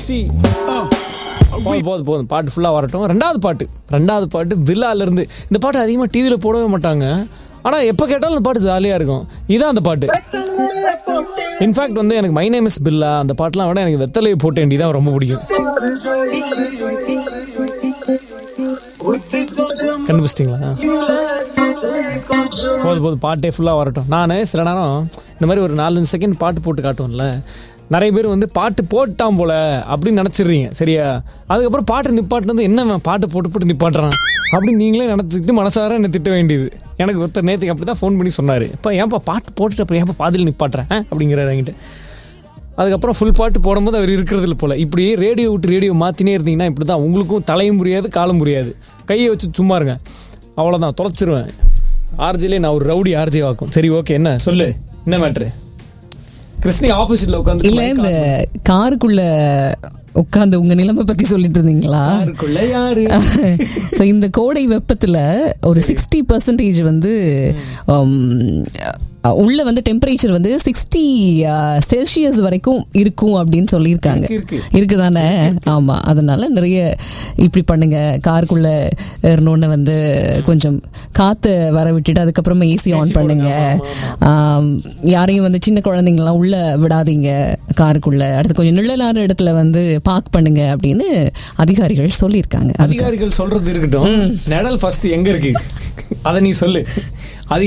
C போதும் போதும் போதும் பாட்டு ஃபுல்லாக வரட்டும் ரெண்டாவது பாட்டு ரெண்டாவது பாட்டு வில்லால இருந்து இந்த பாட்டு அதிகமாக டிவியில் போடவே மாட்டாங்க ஆனால் எப்போ கேட்டாலும் இந்த பாட்டு ஜாலியாக இருக்கும் இதான் அந்த பாட்டு இன்ஃபேக்ட் வந்து எனக்கு மை நேம் இஸ் பில்லா அந்த பாட்டுலாம் விட எனக்கு வெத்தலையை போட்டேன்டி தான் ரொம்ப பிடிக்கும் கண்டுபிடிச்சிட்டிங்களா போதும் போதும் பாட்டே ஃபுல்லாக வரட்டும் நான் சில நேரம் இந்த மாதிரி ஒரு நாலஞ்சு செகண்ட் பாட்டு போட்டு காட்டுவோம்ல நிறைய பேர் வந்து பாட்டு போட்டான் போல அப்படின்னு நினச்சிடுறீங்க சரியா அதுக்கப்புறம் பாட்டு நிப்பாட்டினது என்ன இவன் பாட்டு போட்டு போட்டு நிப்பாட்டுறான் அப்படின்னு நீங்களே நினச்சிக்கிட்டு மனசார என்ன திட்ட வேண்டியது எனக்கு ஒருத்தர் நேற்றுக்கு அப்படி தான் ஃபோன் பண்ணி சொன்னார் இப்போ ஏன்ப்பா பாட்டு போட்டுட்டு அப்புறம் ஏன்ப்பா பாதியில் நிப்பாட்டுறேன் ஆ? அப்படிங்கிறாரு என்கிட்ட அதுக்கப்புறம் ஃபுல் பாட்டு போடும்போது அவர் இருக்கிறது இல்லை போல இப்படி ரேடியோ விட்டு ரேடியோ மாற்றினே இருந்தீங்கன்னா இப்படி தான் உங்களுக்கும் தலையும் புரியாது காலம் புரியாது கையை வச்சு சும்மா இருங்க அவ்வளோதான் தொலைச்சிருவேன் ஆர்ஜிலே நான் ஒரு ரவுடி ஆர்ஜே வாக்கும் சரி ஓகே என்ன சொல்லு என்ன மேட்ரு கிருஷ்ணி ஆப்போசிட்ல உட்காந்து இல்ல இந்த காருக்குள்ள உட்கார்ந்து உங்க நிலைமை பத்தி சொல்லிட்டு இருந்தீங்களா யாருக்குள்ள யாரு ஸோ இந்த கோடை வெப்பத்துல ஒரு சிக்ஸ்டி பர்சன்டேஜ் வந்து உம், அஹ், உள்ள வந்து டெம்பரேச்சர் வந்து சிக்ஸ்டி செல்சியஸ் வரைக்கும் இருக்கும் அப்படின்னு சொல்லியிருக்காங்க இருக்கு, இருக்கு. இருக்குதானே ஆமா அதனால நிறைய இப்படி பண்ணுங்க காருக்குள்ள ஏறணும்னு வந்து கொஞ்சம் காத்து வர விட்டுட்டு அதுக்கப்புறமா ஏசி ஆன் பண்ணுங்க ஆம், யாரையும் வந்து சின்ன குழந்தைங்கலாம் உள்ள விடாதீங்க காருக்குள்ள அடுத்து கொஞ்சம் நிழலான இடத்துல வந்து பார்க் பண்ணுங்க அப்படின்னு அதிகாரிகள் சொல்லியிருக்காங்க அதுக்கு அதிகாரிகள் சொல்றது இருக்கட்டும் நிழல் ஃபர்ஸ்ட் எங்க இருக்கு அதை நீ சொல்லு